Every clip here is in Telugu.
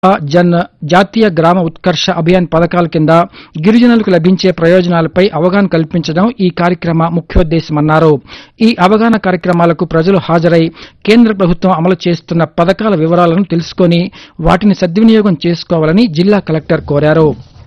జన్ జాతీయ గ్రామ ఉత్కర్ష అభియాన్ పథకాల కింద గిరిజనులకు లభించే ప్రయోజనాలపై అవగాహన కల్పించడం ఈ కార్యక్రమ ముఖ్యోద్దేశమన్నారు ఈ అవగాహన కార్యక్రమాలకు ప్రజలు హాజరై కేంద్ర ప్రభుత్వం అమలు చేస్తున్న పథకాల వివరాలను తెలుసుకొని వాటిని సద్వినియోగం చేసుకోవాలని జిల్లా కలెక్టర్ కోరారు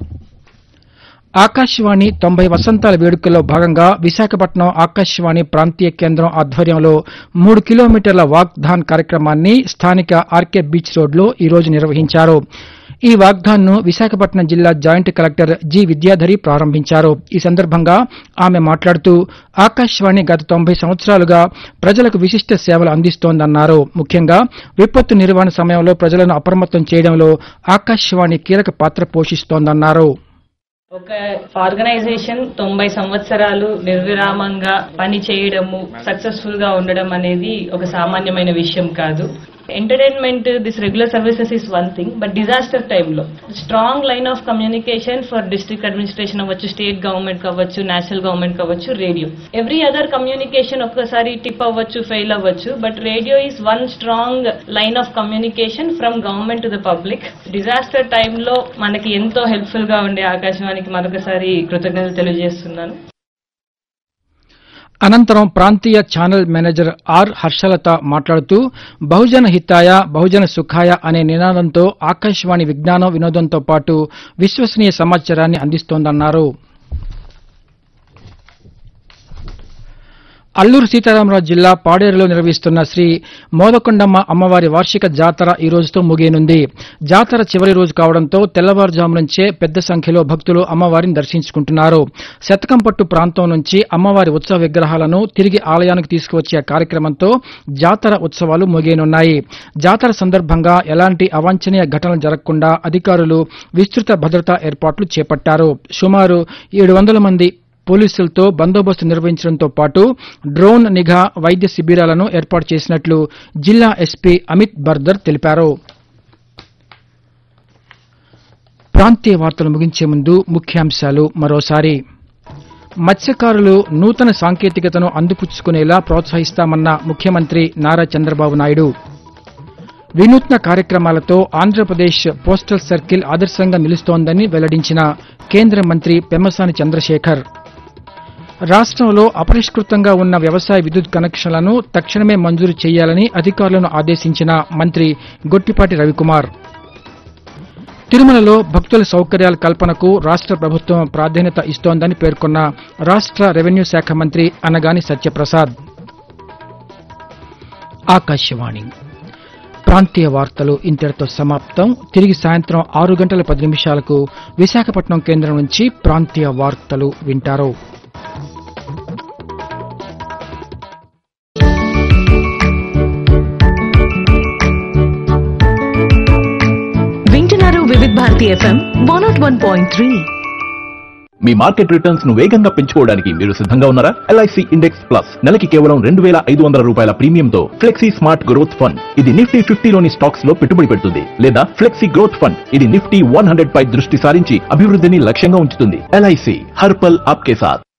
ఆకాశవాణి తొంభై వసంతాల వేడుకల్లో భాగంగా విశాఖపట్నం ఆకాశవాణి ప్రాంతీయ కేంద్రం ఆధ్వర్యంలో మూడు కిలోమీటర్ల వాక్థాన్ కార్యక్రమాన్ని స్థానిక ఆర్కే బీచ్ రోడ్లో ఈ రోజు నిర్వహించారు ఈ వాగ్దాన్ను విశాఖపట్నం జిల్లా జాయింట్ కలెక్టర్ జి విద్యాధరి ప్రారంభించారు ఈ సందర్భంగా ఆమె మాట్లాడుతూ ఆకాశవాణి గత తొంభై సంవత్సరాలుగా ప్రజలకు విశిష్ట సేవలు అందిస్తోందన్నారు ముఖ్యంగా విపత్తు నిర్వహణ సమయంలో ప్రజలను అప్రమత్తం చేయడంలో ఆకాశవాణి కీలక పాత్ర పోషిస్తోందన్నారు ఒక ఆర్గనైజేషన్ తొంభై సంవత్సరాలు నిర్విరామంగా పని చేయడము సక్సెస్ఫుల్ గా ఉండడం అనేది ఒక సామాన్యమైన విషయం కాదు entertainment this regular services is one thing but disaster టైంలో strong line of communication for district administration అవ్వచ్చు స్టేట్ గవర్నమెంట్ కావచ్చు నేషనల్ గవర్నమెంట్ కావచ్చు రేడియో ఎవ్రీ అదర్ కమ్యూనికేషన్ ఒక్కసారి టిప్ అవ్వచ్చు ఫెయిల్ అవ్వచ్చు but radio is one strong line of communication from government to the public disaster టైంలో మనకి ఎంతో హెల్ప్ఫుల్ గా ఉండే ఆకాశవాణికి మరొకసారి కృతజ్ఞతలు తెలియజేస్తున్నాను అనంతరం ప్రాంతీయ ఛానల్ మేనేజర్ ఆర్ హర్షలత మాట్లాడుతూ బహుజన హితాయ బహుజన సుఖాయ అనే నినాదంతో ఆకాశవాణి విజ్ఞానం వినోదంతో పాటు విశ్వసనీయ సమాచారాన్ని అందిస్తోందన్నారు అల్లూరు సీతారామరాజు జిల్లా పాడేరులో నిర్వహిస్తున్న శ్రీ మోదకొండమ్మ అమ్మవారి వార్షిక జాతర ఈ రోజుతో ముగియనుంది జాతర చివరి రోజు కావడంతో తెల్లవారుజాము నుంచే పెద్ద సంఖ్యలో భక్తులు అమ్మవారిని దర్శించుకుంటున్నారు శతకం పట్టు ప్రాంతం నుంచి అమ్మవారి ఉత్సవ విగ్రహాలను తిరిగి ఆలయానికి తీసుకువచ్చే కార్యక్రమంతో జాతర ఉత్సవాలు ముగియనున్నాయి జాతర సందర్భంగా ఎలాంటి అవాంఛనీయ ఘటనలు జరగకుండా అధికారులు విస్తృత భద్రతా ఏర్పాట్లు చేపట్టారు సుమారు ఏడు వందల మంది పోలీసులతో బందోబస్తు నిర్వహించడంతో పాటు డ్రోన్ నిఘా వైద్య శిబిరాలను ఏర్పాటు చేసినట్లు జిల్లా ఎస్పీ అమిత్ బర్దర్ తెలిపారు ప్రాంతీయ వార్తలు ముగించే ముందు ముఖ్యాంశాలు మరోసారి మత్స్యకారులు నూతన సాంకేతికతను అందిపుచ్చుకునేలా ప్రోత్సహిస్తామన్న ముఖ్యమంత్రి నారా చంద్రబాబు నాయుడు వినూత్న కార్యక్రమాలతో ఆంధ్రప్రదేశ్ పోస్టల్ సర్కిల్ ఆదర్శంగా నిలుస్తోందని వెల్లడించిన కేంద్ర మంత్రి పెమ్మసాని చంద్రశేఖర్ రాష్ట్రంలో అపరిష్కృతంగా ఉన్న వ్యవసాయ విద్యుత్ కనెక్షన్లను తక్షణమే మంజూరు చేయాలని అధికారులను ఆదేశించిన మంత్రి గొట్టిపాటి రవికుమార్ తిరుమలలో భక్తుల సౌకర్యాల కల్పనకు రాష్ట్ర ప్రభుత్వం ప్రాధాన్యత ఇస్తోందని పేర్కొన్న రాష్ట్ర రెవెన్యూ శాఖ మంత్రి అనగాని సత్యప్రసాద్ ఆకాశవాణి ప్రాంతీయ వార్తలు ఇంతటితో సమాప్తం తిరిగి సాయంత్రం ఆరు గంటల పది నిమిషాలకు విశాఖపట్నం కేంద్రం నుంచి ప్రాంతీయ వార్తలు వింటారు వింటున్నారు Vividh Bharati FM one nought one point three మీ మార్కెట్ రిటర్న్స్ ను వేగంగా పెంచుకోవడానికి మీరు సిద్ధంగా ఉన్నారా ఎల్ఐసి ఇండెక్స్ ప్లస్ నెలకి కేవలం రెండు వేల ఐదు వందల రూపాయల ప్రీమియంతో ఫ్లెక్సీ స్మార్ట్ గ్రోత్ ఫండ్ ఇది నిఫ్టీ ఫిఫ్టీలోని స్టాక్స్ లో పెట్టుబడి పెడుతుంది లేదా ఫ్లెక్సీ గ్రోత్ ఫండ్ ఇది నిఫ్టీ వన్ హండ్రెడ్ పై దృష్టి సారించి అభివృద్ధిని లక్ష్యంగా ఉంచుతుంది ఎల్ఐసి హర్పల్ ఆప్కే సాత్